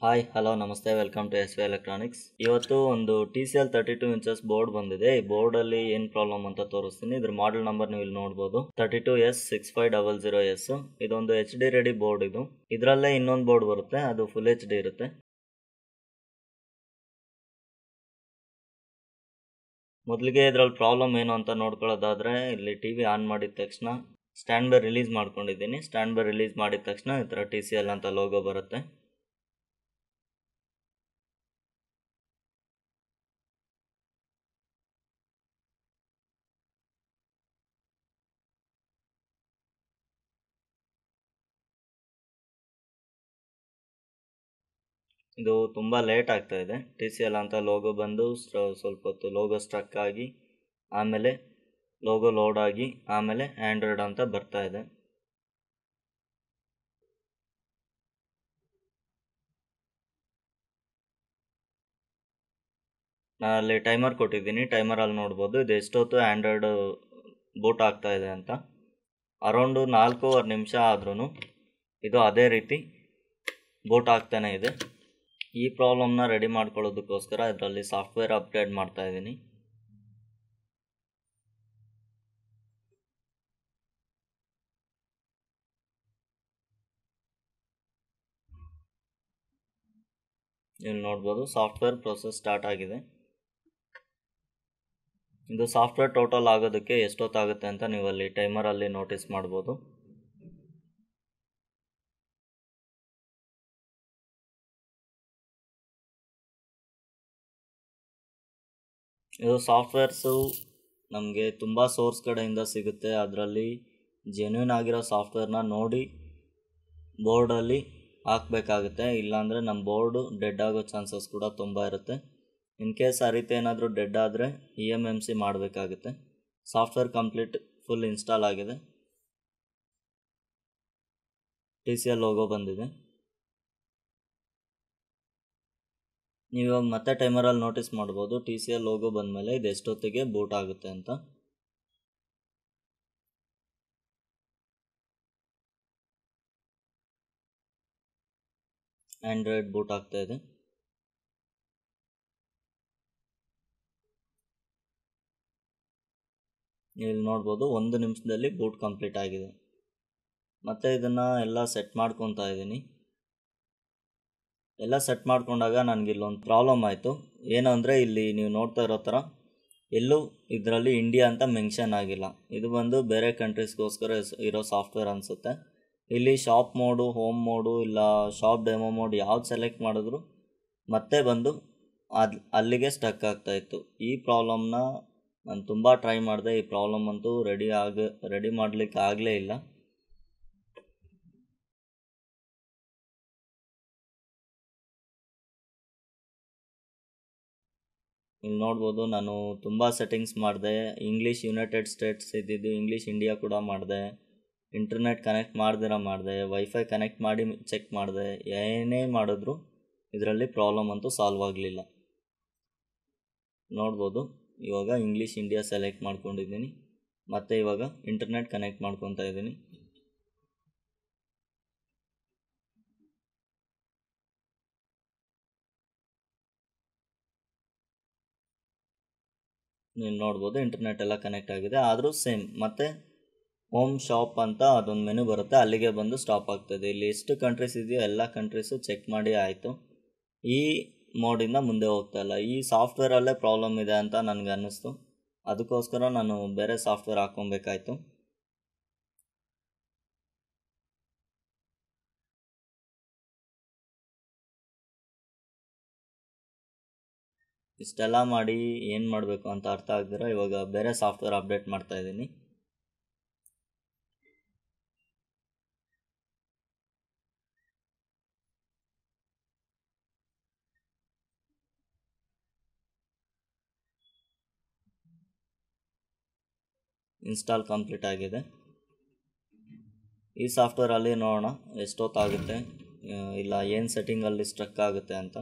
hi hello ನಮಸ್ತೆ welcome to S V electronics ಇವತ್ತು ಒಂದು T C L thirty two inches board ಬಂದಿದೆ ಈ ಬೋರ್ಡಲ್ಲಿ ಏನು ಪ್ರಾಬ್ಲಮ್ ಅಂತ ತೋರಿಸ್ತೀನಿ ಇದ್ರ ಮಾಡೆಲ್ ನಂಬರ್ ನೀವು ಇಲ್ಲಿ ನೋಡ್ಬೋದು thirty two S six five double zero S ಇದೊಂದು ಎಚ್ ಡಿ ರೆಡಿ ಬೋರ್ಡ್ ಇದು ಇದರಲ್ಲೇ ಇನ್ನೊಂದು ಬೋರ್ಡ್ ಬರುತ್ತೆ ಅದು ಫುಲ್ ಎಚ್ ಡಿ ಇರುತ್ತೆ ಮೊದಲಿಗೆ ಇದ್ರಲ್ಲಿ ಪ್ರಾಬ್ಲಮ್ ಏನು ಅಂತ ನೋಡ್ಕೊಳ್ಳೋದಾದ್ರೆ ಇಲ್ಲಿ ಟಿ ವಿ ಆನ್ ಮಾಡಿದ ತಕ್ಷಣ ಸ್ಟ್ಯಾಂಡ್ ಬೈ ರಿಲೀಸ್ ಮಾಡ್ಕೊಂಡಿದ್ದೀನಿ ಸ್ಟ್ಯಾಂಡ್ ಬೈ ರಿಲೀಸ್ ಮಾಡಿದ ತಕ್ಷಣ ಈ ಥರ ಟಿ ಸಿ ಎಲ್ ಅಂತ ಲೋಗೋ ಬರುತ್ತೆ ಇದು ತುಂಬ ಲೇಟ್ ಆಗ್ತಾ ಇದೆ ಟಿ ಸಿ ಎಲ್ ಅಂತ ಲೋಗೋ ಬಂದು ಸ್ವಲ್ಪ ಹೊತ್ತು ಲೋಗೋ ಸ್ಟ್ರಕ್ ಆಗಿ ಆಮೇಲೆ ಲೋಗೋ ಲೋಡ್ ಆಗಿ ಆಮೇಲೆ ಆ್ಯಂಡ್ರಾಯ್ಡ್ ಅಂತ ಬರ್ತಾ ಇದೆ ನಾನು ಅಲ್ಲಿ ಟೈಮರ್ ಕೊಟ್ಟಿದ್ದೀನಿ ಟೈಮರಲ್ಲಿ ನೋಡ್ಬೋದು ಇದು ಎಷ್ಟೊತ್ತು ಆ್ಯಂಡ್ರಾಯ್ಡು ಬೂಟ್ ಆಗ್ತಾ ಇದೆ ಅಂತ ಅರೌಂಡು ನಾಲ್ಕೂವರೆ ನಿಮಿಷ ಆದ್ರೂ ಇದು ಅದೇ ರೀತಿ ಬೂಟ್ ಆಗ್ತಾನೆ ಇದೆ ಈ ಪ್ರಾಬ್ಲಮ್ನ ರೆಡಿ ಮಾಡ್ಕೊಳ್ಳೋದಕ್ಕೋಸ್ಕರ ಇದರಲ್ಲಿ ಸಾಫ್ಟ್ವೇರ್ ಅಪ್ಗ್ರೇಡ್ ಮಾಡ್ತಾ ಇದ್ದೀನಿ ಇಲ್ಲಿ ನೋಡ್ಬೋದು ಸಾಫ್ಟ್ವೇರ್ ಪ್ರೊಸೆಸ್ ಸ್ಟಾರ್ಟ್ ಆಗಿದೆ ಇದು ಸಾಫ್ಟ್ವೇರ್ ಟೋಟಲ್ ಆಗೋದಕ್ಕೆ ಎಷ್ಟೊತ್ತಾಗುತ್ತೆ ಅಂತ ನೀವು ಅಲ್ಲಿ ಟೈಮರಲ್ಲಿ ನೋಟಿಸ್ ಮಾಡ್ಬೋದು ಇದು ಸಾಫ್ಟ್ವೇರ್ಸು ನಮಗೆ ತುಂಬ ಸೋರ್ಸ್ ಕಡೆಯಿಂದ ಸಿಗುತ್ತೆ ಅದರಲ್ಲಿ ಜೆನ್ಯೂನ್ ಆಗಿರೋ ಸಾಫ್ಟ್ವೇರ್ನ ನೋಡಿ ಬೋರ್ಡಲ್ಲಿ ಹಾಕಬೇಕಾಗುತ್ತೆ ಇಲ್ಲಾಂದರೆ ನಮ್ಮ ಬೋರ್ಡು ಡೆಡ್ ಆಗೋ ಚಾನ್ಸಸ್ ಕೂಡ ತುಂಬ ಇರುತ್ತೆ ಇನ್ ಕೇಸ್ ಆ ರೀತಿ ಏನಾದರೂ ಡೆಡ್ ಆದರೆ ಇ ಎಮ್ ಎಮ್ ಸಿ ಮಾಡಬೇಕಾಗುತ್ತೆ ಸಾಫ್ಟ್ವೇರ್ ಕಂಪ್ಲೀಟ್ ಫುಲ್ ಇನ್ಸ್ಟಾಲ್ ಆಗಿದೆ ಟಿ ಸಿ ಎಲ್ ಲೋಗೋ ಬಂದಿದೆ ನೀವು ಇವಾಗ ಮತ್ತೆ ಟೈಮರಲ್ಲಿ ನೋಟಿಸ್ ಮಾಡ್ಬೋದು ಟಿ ಸಿ ಎಲ್ ಲೋಗೋ ಬಂದಮೇಲೆ ಇದು ಎಷ್ಟೊತ್ತಿಗೆ ಬೂಟ್ ಆಗುತ್ತೆ ಅಂತ ಆ್ಯಂಡ್ರಾಯ್ಡ್ ಬೂಟ್ ಆಗ್ತಾ ಇದೆ ನೀವು ಇಲ್ಲಿ ನೋಡ್ಬೋದು ಒಂದು ನಿಮಿಷದಲ್ಲಿ ಬೂಟ್ ಕಂಪ್ಲೀಟ್ ಆಗಿದೆ ಮತ್ತು ಇದನ್ನು ಎಲ್ಲ ಸೆಟ್ ಮಾಡ್ಕೊತಾ ಇದ್ದೀನಿ ಎಲ್ಲ ಸೆಟ್ ಮಾಡ್ಕೊಂಡಾಗ ನನಗೆ ಇಲ್ಲೊಂದು ಪ್ರಾಬ್ಲಮ್ ಆಯಿತು ಏನು ಅಂದರೆ ಇಲ್ಲಿ ನೀವು ನೋಡ್ತಾ ಇರೋ ಥರ ಎಲ್ಲೂ ಇದರಲ್ಲಿ ಇಂಡಿಯಾ ಅಂತ ಮೆನ್ಷನ್ ಆಗಿಲ್ಲ ಇದು ಬಂದು ಬೇರೆ ಕಂಟ್ರೀಸ್ಗೋಸ್ಕರ ಇರೋ ಸಾಫ್ಟ್ವೇರ್ ಅನಿಸುತ್ತೆ ಇಲ್ಲಿ ಶಾಪ್ ಮೋಡು ಹೋಮ್ ಮೋಡು ಇಲ್ಲ ಶಾಪ್ ಡೆಮೋ ಮೋಡ್ ಯಾವ್ದು ಸೆಲೆಕ್ಟ್ ಮಾಡಿದ್ರು ಮತ್ತೆ ಬಂದು ಅದು ಅಲ್ಲಿಗೆ ಸ್ಟಕ್ ಆಗ್ತಾಯಿತ್ತು ಈ ಪ್ರಾಬ್ಲಮ್ನ ನಾನು ತುಂಬ ಟ್ರೈ ಮಾಡಿದೆ ಈ ಪ್ರಾಬ್ಲಮ್ ಅಂತೂ ರೆಡಿ ಆಗ ರೆಡಿ ಮಾಡಲಿಕ್ಕೆ ಆಗಲೇ ಇಲ್ಲ ಇಲ್ಲಿ ನೋಡ್ಬೋದು ನಾನು ತುಂಬ ಸೆಟ್ಟಿಂಗ್ಸ್ ಮಾಡಿದೆ ಇಂಗ್ಲೀಷ್ ಯುನೈಟೆಡ್ ಸ್ಟೇಟ್ಸ್ ಇದ್ದಿದ್ದು ಇಂಗ್ಲೀಷ್ ಇಂಡಿಯಾ ಕೂಡ ಮಾಡಿದೆ ಇಂಟರ್ನೆಟ್ ಕನೆಕ್ಟ್ ಮಾಡ್ದಿರ ಮಾಡಿದೆ ವೈಫೈ ಕನೆಕ್ಟ್ ಮಾಡಿ ಚೆಕ್ ಮಾಡಿದೆ ಏನೇ ಮಾಡಿದ್ರು ಇದರಲ್ಲಿ ಪ್ರಾಬ್ಲಮ್ ಅಂತೂ ಸಾಲ್ವ್ ಆಗಲಿಲ್ಲ ನೋಡ್ಬೋದು ಇವಾಗ ಇಂಗ್ಲೀಷ್ ಇಂಡಿಯಾ ಸೆಲೆಕ್ಟ್ ಮಾಡ್ಕೊಂಡಿದ್ದೀನಿ ಮತ್ತು ಇವಾಗ ಇಂಟರ್ನೆಟ್ ಕನೆಕ್ಟ್ ಮಾಡ್ಕೊತಾ ಇದ್ದೀನಿ ನೀವು ನೋಡ್ಬೋದು ಇಂಟರ್ನೆಟ್ ಎಲ್ಲ ಕನೆಕ್ಟ್ ಆಗಿದೆ ಆದರೂ ಸೇಮ್ ಮತ್ತು ಹೋಮ್ ಶಾಪ್ ಅಂತ ಅದೊಂದು ಮೆನು ಬರುತ್ತೆ ಅಲ್ಲಿಗೆ ಬಂದು ಸ್ಟಾಪ್ ಆಗ್ತದೆ ಇಲ್ಲಿ ಎಷ್ಟು ಕಂಟ್ರೀಸ್ ಇದೆಯೋ ಎಲ್ಲ ಕಂಟ್ರೀಸು ಚೆಕ್ ಮಾಡಿ ಆಯಿತು ಈ ಮೋಡಿಂದ ಮುಂದೆ ಹೋಗ್ತಾ ಇಲ್ಲ ಈ ಸಾಫ್ಟ್ವೇರಲ್ಲೇ ಪ್ರಾಬ್ಲಮ್ ಇದೆ ಅಂತ ನನಗೆ ಅನ್ನಿಸ್ತು ಅದಕ್ಕೋಸ್ಕರ ನಾನು ಬೇರೆ ಸಾಫ್ಟ್ವೇರ್ ಹಾಕ್ಕೊಬೇಕಾಯ್ತು ಇಷ್ಟೆಲ್ಲ ಮಾಡಿ ಏನು ಮಾಡಬೇಕು ಅಂತ ಅರ್ಥ ಆಗ್ದಿರ ಇವಾಗ ಬೇರೆ ಸಾಫ್ಟ್ವೇರ್ ಅಪ್ಡೇಟ್ ಮಾಡ್ತಾ ಇದ್ದೀನಿ ಇನ್ಸ್ಟಾಲ್ ಕಂಪ್ಲೀಟ್ ಆಗಿದೆ ಈ ಸಾಫ್ಟ್ವೇರಲ್ಲಿ ನೋಡೋಣ ಎಷ್ಟೊತ್ತಾಗುತ್ತೆ ಇಲ್ಲ ಏನು ಸೆಟ್ಟಿಂಗಲ್ಲಿ ಸ್ಟ್ರಕ್ ಆಗುತ್ತೆ ಅಂತ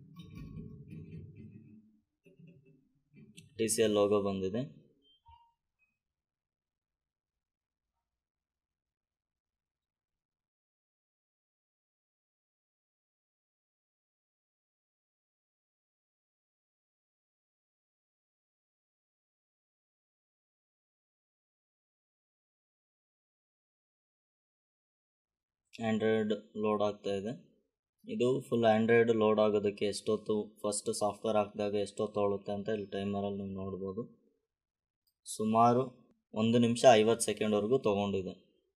ಟಿ ಸಿ ಎಲ್ ಲೋಗೋ ಬಂದಿದೆ ಆ್ಯಂಡ್ರಾಯ್ಡ್ ಲೋಡ್ ಆಗ್ತಾ ಇದೆ ಇದು ಫುಲ್ ಆ್ಯಂಡ್ರಾಯ್ಡ್ ಲೋಡ್ ಆಗೋದಕ್ಕೆ ಎಷ್ಟೊತ್ತು ಫಸ್ಟ್ ಸಾಫ್ಟ್ವೇರ್ ಹಾಕಿದಾಗ ಎಷ್ಟೊತ್ತು ತೊಗೊಳುತ್ತೆ ಅಂತ ಇಲ್ಲಿ ಟೈಮರಲ್ಲಿ ನೀವು ನೋಡ್ಬೋದು ಸುಮಾರು ಒಂದು ನಿಮಿಷ ಐವತ್ತು ಸೆಕೆಂಡ್ವರೆಗೂ ತೊಗೊಂಡಿದೆ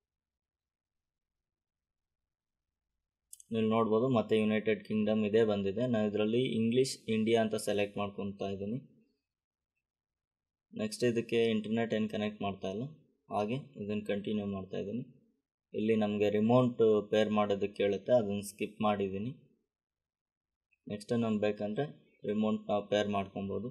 ನೀವು ನೋಡ್ಬೋದು ಮತ್ತು ಯುನೈಟೆಡ್ ಕಿಂಗ್ಡಮ್ ಇದೇ ಬಂದಿದೆ ನಾನು ಇದರಲ್ಲಿ ಇಂಗ್ಲೀಷ್ ಇಂಡಿಯಾ ಅಂತ ಸೆಲೆಕ್ಟ್ ಮಾಡ್ಕೊತಾ ಇದ್ದೀನಿ ನೆಕ್ಸ್ಟ್ ಇದಕ್ಕೆ ಇಂಟರ್ನೆಟ್ ಏನು ಕನೆಕ್ಟ್ ಮಾಡ್ತಾ ಇಲ್ಲ ಹಾಗೆ ಇದನ್ನು ಕಂಟಿನ್ಯೂ ಮಾಡ್ತಾ ಇದ್ದೀನಿ ಇಲ್ಲಿ ನಮಗೆ ರಿಮೋಟ್ ಪೇರ್ ಮಾಡೋದಕ್ಕೆ ಕೇಳುತ್ತೆ ಅದನ್ನು ಸ್ಕಿಪ್ ಮಾಡಿದ್ದೀನಿ ನೆಕ್ಸ್ಟ್ ನಮ್ಗೆ ಬೇಕಂದರೆ ರಿಮೋಟ್ ನಾವು ಪೇರ್ ಮಾಡ್ಕೊಬೋದು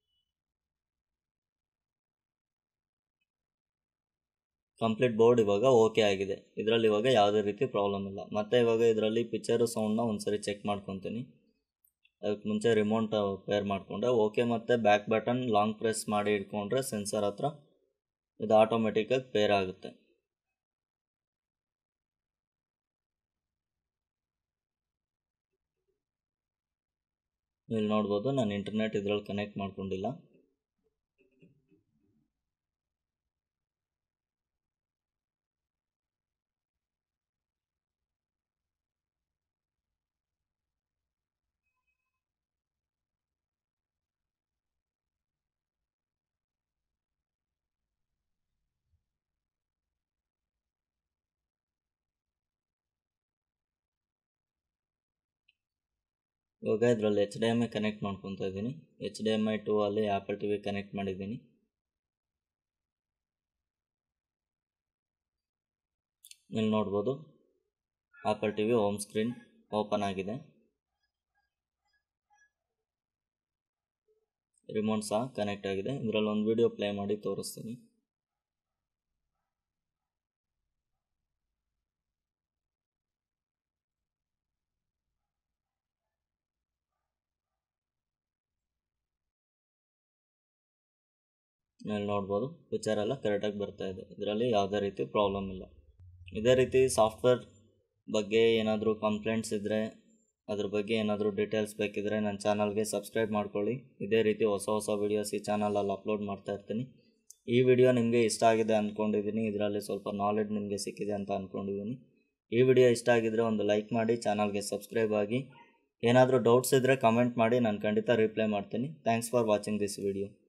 ಕಂಪ್ಲೀಟ್ ಬೋರ್ಡ್ ಇವಾಗ ಓಕೆ ಆಗಿದೆ ಇದರಲ್ಲಿ ಇವಾಗ ಯಾವುದೇ ರೀತಿ ಪ್ರಾಬ್ಲಮ್ ಇಲ್ಲ ಮತ್ತು ಇವಾಗ ಇದರಲ್ಲಿ ಪಿಕ್ಚರು ಸೌಂಡ್ನ ಒಂದ್ಸರಿ ಚೆಕ್ ಮಾಡ್ಕೊತೀನಿ ಅದಕ್ಕೆ ಮುಂಚೆ ರಿಮೋಟ್ ಪೇರ್ ಮಾಡಿಕೊಂಡೆ ಓಕೆ ಮತ್ತು ಬ್ಯಾಕ್ ಬಟನ್ ಲಾಂಗ್ ಪ್ರೆಸ್ ಮಾಡಿ ಇಟ್ಕೊಂಡ್ರೆ ಸೆನ್ಸರ್ ಹತ್ರ ಇದು ಆಟೋಮೆಟಿಕ್ಕಾಗಿ ಪೇರ್ ಆಗುತ್ತೆ ಇಲ್ಲಿ ನೋಡ್ಬೋದು ನಾನು ಇಂಟರ್ನೆಟ್ ಇದರಲ್ಲಿ ಕನೆಕ್ಟ್ ಮಾಡ್ಕೊಂಡಿಲ್ಲ ಇವಾಗ ಇದರಲ್ಲಿ H D M I connect ಮಾಡ್ಕೊತಾ ಇದ್ದೀನಿ H D M I two ಅಲ್ಲಿ ಆ್ಯಪಲ್ ಟಿ ವಿ ಕನೆಕ್ಟ್ ಮಾಡಿದ್ದೀನಿ ಇಲ್ಲಿ ನೋಡ್ಬೋದು Apple T V home screen open ಆಗಿದೆ ರಿಮೋಟ್ ಸಹ ಕನೆಕ್ಟ್ ಆಗಿದೆ ಇದರಲ್ಲಿ ಒಂದು ವಿಡಿಯೋ ಪ್ಲೇ ಮಾಡಿ ತೋರಿಸ್ತೀನಿ ಇಲ್ಲಿ ನೋಡ್ಬೋದು ಪಿಕ್ಚರ್ ಎಲ್ಲ ಕರೆಕ್ಟಾಗಿ ಬರ್ತಾ ಇದೆ ಇದರಲ್ಲಿ ಯಾವುದೇ ರೀತಿ ಪ್ರಾಬ್ಲಮ್ ಇಲ್ಲ ಇದೇ ರೀತಿ ಸಾಫ್ಟ್ವೇರ್ ಬಗ್ಗೆ ಏನಾದರೂ ಕಂಪ್ಲೇಂಟ್ಸ್ ಇದ್ದರೆ ಅದ್ರ ಬಗ್ಗೆ ಏನಾದರೂ ಡೀಟೇಲ್ಸ್ ಬೇಕಿದ್ದರೆ ನನ್ನ ಚಾನಲ್ಗೆ ಸಬ್ಸ್ಕ್ರೈಬ್ ಮಾಡ್ಕೊಳ್ಳಿ ಇದೇ ರೀತಿ ಹೊಸ ಹೊಸ ವೀಡಿಯೋಸ್ ಈ ಚಾನಲಲ್ಲಿ ಅಪ್ಲೋಡ್ ಮಾಡ್ತಾ ಇರ್ತೀನಿ ಈ ವಿಡಿಯೋ ನಿಮಗೆ ಇಷ್ಟ ಆಗಿದೆ ಅಂದ್ಕೊಂಡಿದ್ದೀನಿ ಇದರಲ್ಲಿ ಸ್ವಲ್ಪ ನಾಲೆಡ್ಜ್ ನಿಮಗೆ ಸಿಕ್ಕಿದೆ ಅಂತ ಅಂದ್ಕೊಂಡಿದ್ದೀನಿ ಈ ವಿಡಿಯೋ ಇಷ್ಟ ಆಗಿದ್ದರೆ ಒಂದು ಲೈಕ್ ಮಾಡಿ ಚಾನಲ್ಗೆ ಸಬ್ಸ್ಕ್ರೈಬ್ ಆಗಿ ಏನಾದರೂ ಡೌಟ್ಸ್ ಇದ್ದರೆ ಕಮೆಂಟ್ ಮಾಡಿ ನಾನು ಖಂಡಿತ ರಿಪ್ಲೈ ಮಾಡ್ತೀನಿ thanks for watching this video